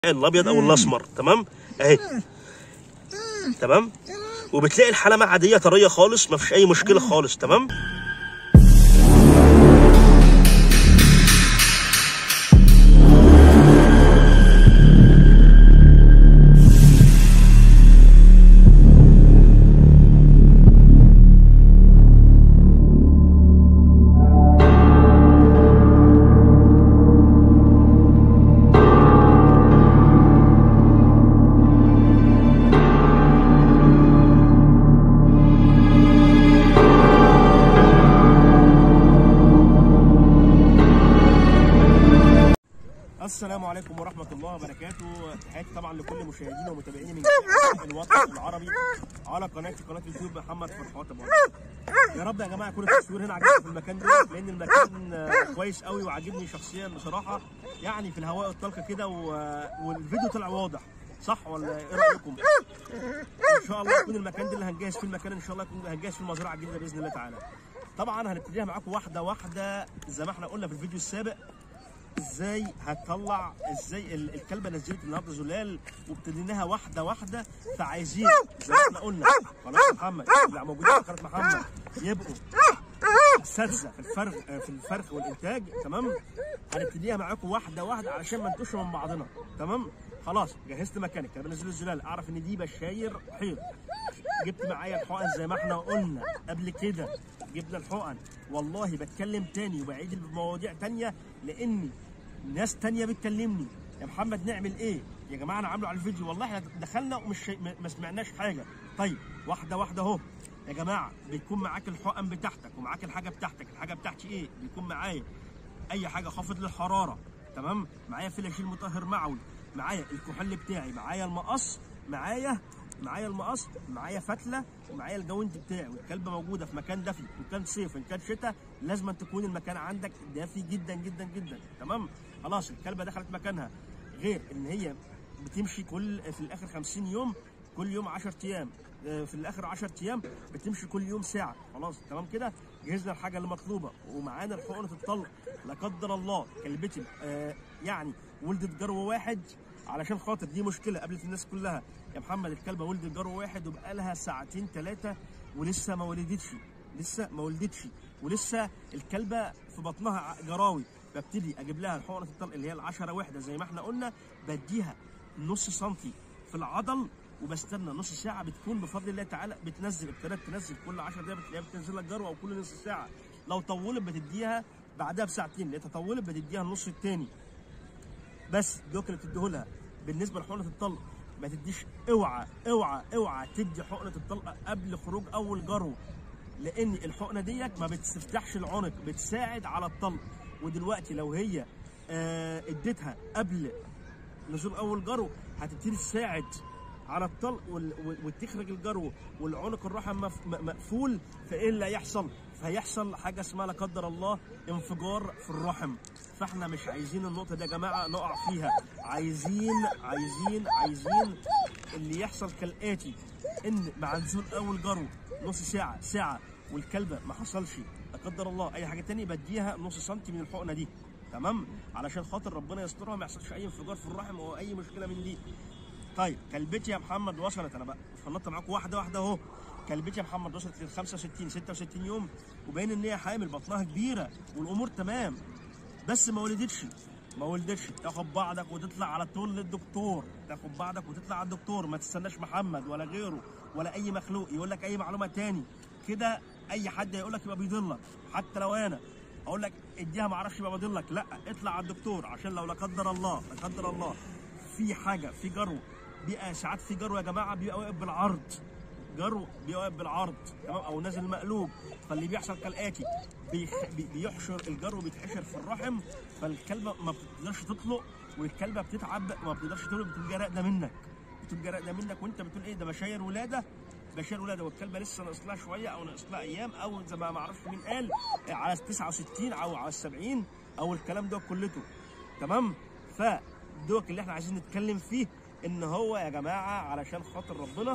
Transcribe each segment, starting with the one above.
الابيض او الاسمر تمام اهي تمام وبتلاقي الحلمه عاديه طريه خالص ما فيش اي مشكله خالص تمام السلام عليكم ورحمة الله وبركاته تحياتي طبعا لكل مشاهدينا ومتابعيني من جميع الوطن العربي على قناتي قناة اليوتيوب محمد فرحات ابو علي. يا رب يا جماعة يكون التصوير هنا عجبكم في المكان ده لأن المكان آه، كويس قوي وعاجبني شخصيا بصراحة يعني في الهواء الطلقة كده و- والفيديو طلع واضح صح ولا ايه رأيكم؟ ان شاء الله يكون المكان ده اللي هنجهز فيه المكان ان شاء الله يكون هنجهز فيه المزرعة الجديدة بإذن الله تعالى. طبعا هنبتديها معاكم واحدة واحدة زي ما احنا قلنا في الفيديو السابق ازاي هتطلع ازاي ال- الكلبه نزلت النهارده زلال وابتديناها واحده واحده فعايزين زي ما احنا قلنا قناه محمد اللي موجودين في قناه محمد يبقوا اساتذه في الفرخ في الفرخ والانتاج تمام هنبتديها معاكم واحده واحده علشان ما نتوش من بعضنا تمام خلاص جهزت مكانك كلبه نزل الزلال اعرف ان دي بشاير حيض جبت معايا الحقن زي ما احنا قلنا قبل كده جبنا الحقن والله بتكلم تاني وبعيد المواضيع تانية لاني ناس تانية بتكلمني يا محمد نعمل ايه يا جماعه انا عامله على الفيديو والله احنا دخلنا ومش شي... ما ما سمعناش حاجه طيب واحده واحده اهو يا جماعه بيكون معاك الحقن بتاعتك ومعاك الحاجه بتاعتك الحاجه بتاعتي ايه بيكون معايا اي حاجه خافض للحراره تمام معايا فلاشيل مطهر معوي معايا الكحول بتاعي معايا المقص معايا معايا المقص معايا فتله ومعايا الجوانت بتاعي والكلبه موجوده في مكان دافي ان كان صيف ان كان شتاء لازم أن تكون المكان عندك دافي جدا جدا جدا تمام خلاص الكلبه دخلت مكانها غير ان هي بتمشي كل في الاخر 50 يوم كل يوم 10 ايام آه، في الاخر 10 ايام بتمشي كل يوم ساعه خلاص تمام كده جهزنا الحاجه اللي مطلوبه ومعانا الحقنه الطلق لا قدر الله كلبتي آه يعني ولدت جرو واحد علشان خاطر دي مشكله قابلت الناس كلها يا محمد الكلبه ولدت جرو واحد وبقالها ساعتين ثلاثه ولسه ما ولدتش لسه ما ولدتش ولسه الكلبه في بطنها ع- جراوي ببتدي اجيب لها الحقنه الطلق اللي هي العشرة وحده زي ما احنا قلنا بديها نص سنتي في العضل وبستنى نص ساعه بتكون بفضل الله تعالى بتنزل ابتدت تنزل كل 10 دقايق بتلاقيها بتنزل لك جروه او كل نص ساعه لو طولت بتديها بعدها بساعتين لقيتها طولت بتديها النص التاني بس دوك اللي بتديهولها بالنسبه لحقنه الطلق ما تديش اوعى اوعى اوعى تدي حقنه الطلقه قبل خروج اول جرو لان الحقنه ديت ما بتفتحش العنق بتساعد على الطلق ودلوقتي لو هي آه، اديتها قبل نزول اول جرو هتبتدي تساعد على الطلق وال- وال- وتخرج الجرو والعنق الرحم مف- م- مقفول فايه اللي هيحصل؟ فهيحصل حاجه اسمها لا قدر الله انفجار في الرحم فاحنا مش عايزين النقطه دي يا جماعه نقع فيها عايزين عايزين عايزين اللي يحصل كالاتي ان مع نزول اول جرو نص ساعه ساعه والكلبه ما حصلش لا قدر الله اي حاجه تاني بديها نص سنتي من الحقنه دي تمام علشان خاطر ربنا يسترها ما يحصلش اي انفجار في الرحم او اي مشكله من دي طيب كلبتي يا محمد وصلت انا بقى فنطت معاكم واحده واحده اهو كلبتي يا محمد وصلت لل 65 66 يوم وباين ان هي حامل بطنها كبيره والامور تمام بس ما ولدتش ما ولدتش تاخد بعضك وتطلع على طول للدكتور تاخد بعضك وتطلع على الدكتور ما تستناش محمد ولا غيره ولا اي مخلوق يقول لك اي معلومه تاني كده اي حد هيقول لك يبقى بيضلك حتى لو انا اقول لك اديها ما اعرفش يبقى بيضلك لا اطلع على الدكتور عشان لو لا قدر الله لا قدر الله في حاجه في جرو بيبقى ساعات في جرو يا جماعه بيبقى واقف بالعرض جرو بيبقى واقف بالعرض تمام او نازل مقلوب فاللي بيحصل كالاتي بيخ... بي- بيحشر الجرو بيتحشر في الرحم فالكلبه ما بتقدرش تطلق والكلبه بتتعب ما بتقدرش تطلق بتبقى راقده منك بتبقى راقده منك وانت بتقول ايه ده بشاير ولاده بشاير ولاده والكلبه لسه ناقص لها شويه او ناقص لها ايام او زي ما ما اعرفش مين قال على 69 او على 70 او الكلام ده كلته تمام فدوك اللي احنا عايزين نتكلم فيه ان هو يا جماعه علشان خاطر ربنا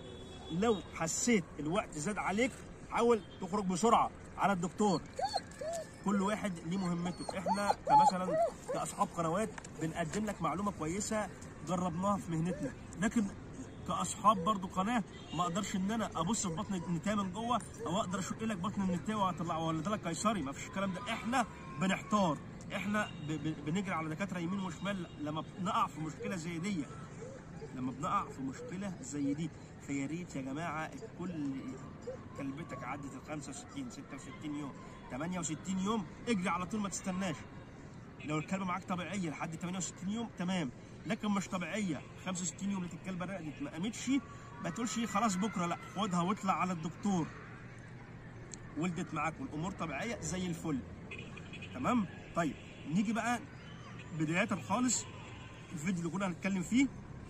لو حسيت الوقت زاد عليك حاول تخرج بسرعه على الدكتور كل واحد ليه مهمته احنا كمثلا كاصحاب قنوات بنقدم لك معلومه كويسه جربناها في مهنتنا لكن كاصحاب برضو قناه ما اقدرش ان انا ابص في بطن النتايه من جوه او اقدر اشق لك بطن النتايه واطلع ولا لك قيصري ما فيش الكلام ده احنا بنحتار احنا ب- ب- بنجري على دكاتره يمين وشمال لما بنقع في مشكله زي دي لما بنقع في مشكله زي دي فيا ريت يا جماعه الكل كلبتك عدت ال 65 66 يوم 68 يوم اجري على طول ما تستناش لو الكلبه معاك طبيعيه لحد 68 يوم تمام لكن مش طبيعيه 65 يوم لقيت الكلبه رقدت ما قامتش ما تقولش خلاص بكره لا خدها واطلع على الدكتور ولدت معاك والامور طبيعيه زي الفل تمام طيب نيجي بقى بدايه خالص الفيديو اللي كنا هنتكلم فيه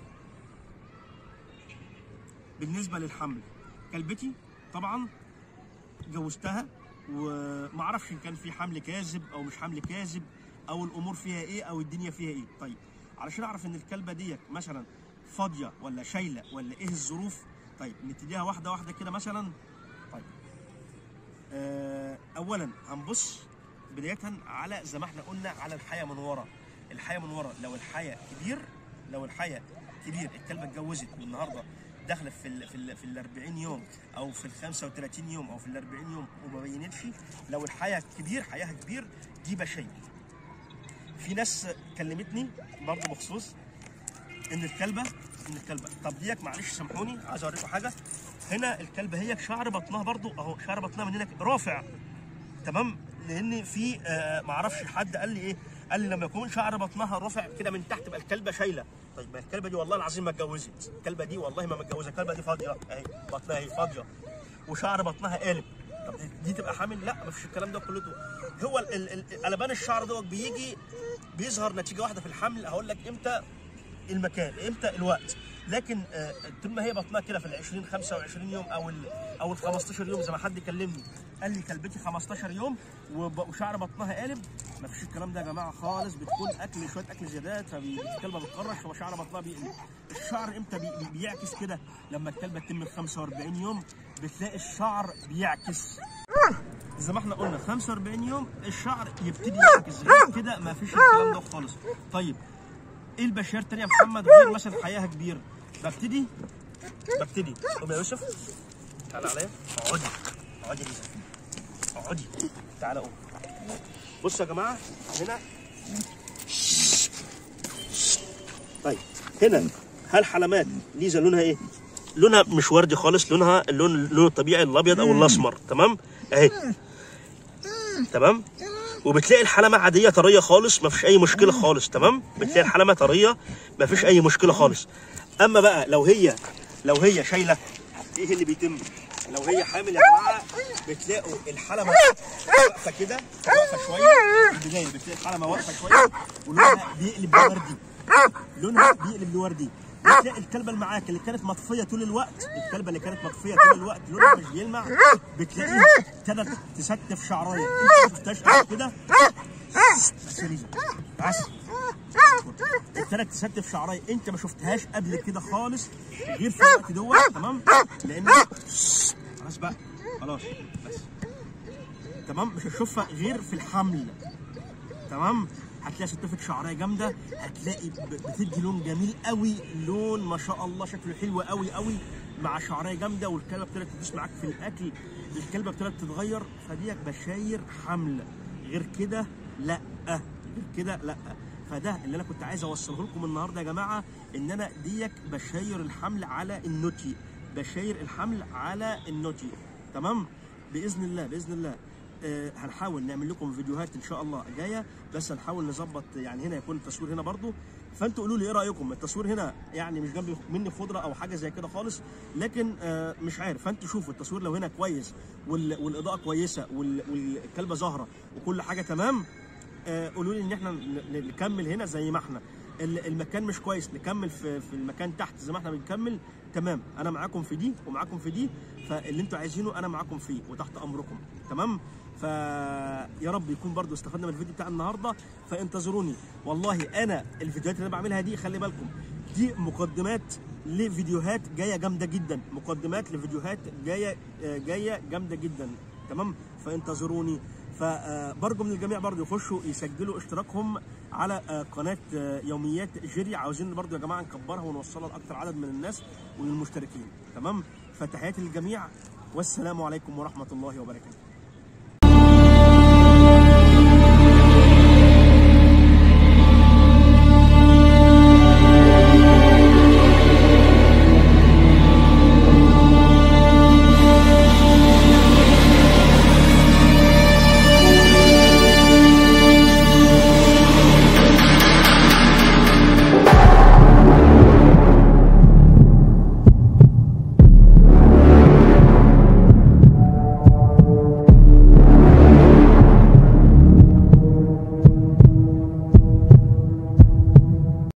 بالنسبه للحمل كلبتي طبعا جوزتها ومعرفش ان كان في حمل كاذب او مش حمل كاذب او الامور فيها ايه او الدنيا فيها ايه طيب علشان اعرف ان الكلبه ديت مثلا فاضيه ولا شايله ولا ايه الظروف طيب نبتديها واحده واحده كده مثلا طيب آه اولا هنبص بدايه على زي ما احنا قلنا على الحياه من ورا الحياه من ورا لو الحياه كبير لو الحياه كبير الكلبه اتجوزت والنهارده داخله في ال في ال في ال 40 يوم او في ال 35 يوم او في ال 40 يوم وما بينتش لو الحياه كبير حياها كبير دي بشيء في ناس كلمتني برضه بخصوص ان الكلبه ان الكلبه طب ديك معلش سامحوني عايز اوريكم حاجه هنا الكلبه هي شعر بطنها برضه اهو شعر بطنها من هنا رافع تمام لان في آه معرفش حد قال لي ايه قال لي لما يكون شعر بطنها رافع كده من تحت تبقى الكلبه شايله طيب ما الكلبه دي والله العظيم ما اتجوزت الكلبه دي والله ما متجوزه الكلبه دي فاضيه اهي بطنها اهي فاضيه وشعر بطنها قالب طب دي- دي تبقى حامل لا ما فيش الكلام ده كله هو ال- ال- ال- قلبان الشعر دوت بيجي بيظهر نتيجه واحده في الحمل هقول لك امتى المكان امتى الوقت لكن آه، طول ما هي بطنها كده في ال 20 25 يوم او ال او ال 15 يوم زي ما حد كلمني قال لي كلبتي 15 يوم وب- وشعر بطنها قالب ما فيش الكلام ده يا جماعه خالص بتكون اكل شويه اكل زيادات فالكلبه بتقرش فشعر بطنها بيقلب الشعر امتى بي- بي- بيعكس كده لما الكلبه تتم ال 45 يوم بتلاقي الشعر بيعكس زي ما احنا قلنا 45 يوم الشعر يبتدي يعكس غير كده ما فيش الكلام ده خالص طيب ايه البشار التانية يا محمد غير مثلا حياها كبير ببتدي ببتدي قوم يا يوسف تعالى عليا اقعدي اقعدي يا يوسف اقعدي تعالى قوم بصوا يا جماعه هنا طيب هنا هل حلمات ليزا لونها ايه؟ لونها مش وردي خالص لونها اللون اللون الطبيعي الابيض او الاسمر تمام؟ اهي تمام؟ وبتلاقي الحلمه عاديه طريه خالص ما فيش اي مشكله خالص تمام بتلاقي الحلمه طريه ما فيش اي مشكله خالص اما بقى لو هي لو هي شايله ايه اللي بيتم لو هي حامل يا جماعه بتلاقوا الحلمه واقفه كده واقفه شويه في البدايه بتلاقي الحلمه واقفه شويه ولونها بيقلب لوردي لونها بيقلب لوردي بتلاقي الكلبه اللي معاك اللي كانت مطفيه طول الوقت الكلبه اللي كانت مطفيه طول الوقت لونها مش بيلمع بتلاقيها ابتدت تستف شعرايه انت ما شفتهاش قبل كده بس يا ليزا بس ابتدت تستف شعرايه انت ما شفتهاش قبل كده خالص غير في الوقت دوت تمام لان خلاص بقى خلاص بس تمام مش هتشوفها غير في الحمل تمام هتلاقي ستفك شعريه جامده هتلاقي ب- بتدي لون جميل قوي لون ما شاء الله شكله حلو قوي قوي مع شعريه جامده والكلبه ابتدت تدوس معاك في الاكل الكلبه ابتدت تتغير فديك بشاير حمل غير كده لا غير كده لا فده اللي انا كنت عايز اوصله لكم النهارده يا جماعه ان انا ديك بشاير الحمل على النوتي بشاير الحمل على النوتي تمام باذن الله باذن الله آه، هنحاول نعمل لكم فيديوهات ان شاء الله جايه بس هنحاول نظبط يعني هنا يكون التصوير هنا برضو فانتوا قولوا لي ايه رايكم التصوير هنا يعني مش جنب مني خضره او حاجه زي كده خالص لكن آه، مش عارف فانتوا شوفوا التصوير لو هنا كويس وال- والاضاءه كويسه وال- والكلبه ظاهره وكل حاجه تمام آه، قولوا لي ان احنا ن- ن- نكمل هنا زي ما احنا ال- المكان مش كويس نكمل في في المكان تحت زي ما احنا بنكمل تمام انا معاكم في دي ومعاكم في دي فاللي انتوا عايزينه انا معاكم فيه وتحت امركم تمام فيا رب يكون برضو استفدنا من الفيديو بتاع النهارده فانتظروني والله انا الفيديوهات اللي انا بعملها دي خلي بالكم دي مقدمات لفيديوهات جايه جامده جدا مقدمات لفيديوهات جايه آه، جايه جامده جدا تمام فانتظروني فبرجو من الجميع برضو يخشوا يسجلوا اشتراكهم على آه، قناه آه، يوميات جيري عاوزين برضو يا جماعه نكبرها ونوصلها لاكثر عدد من الناس وللمشتركين تمام فتحياتي للجميع والسلام عليكم ورحمه الله وبركاته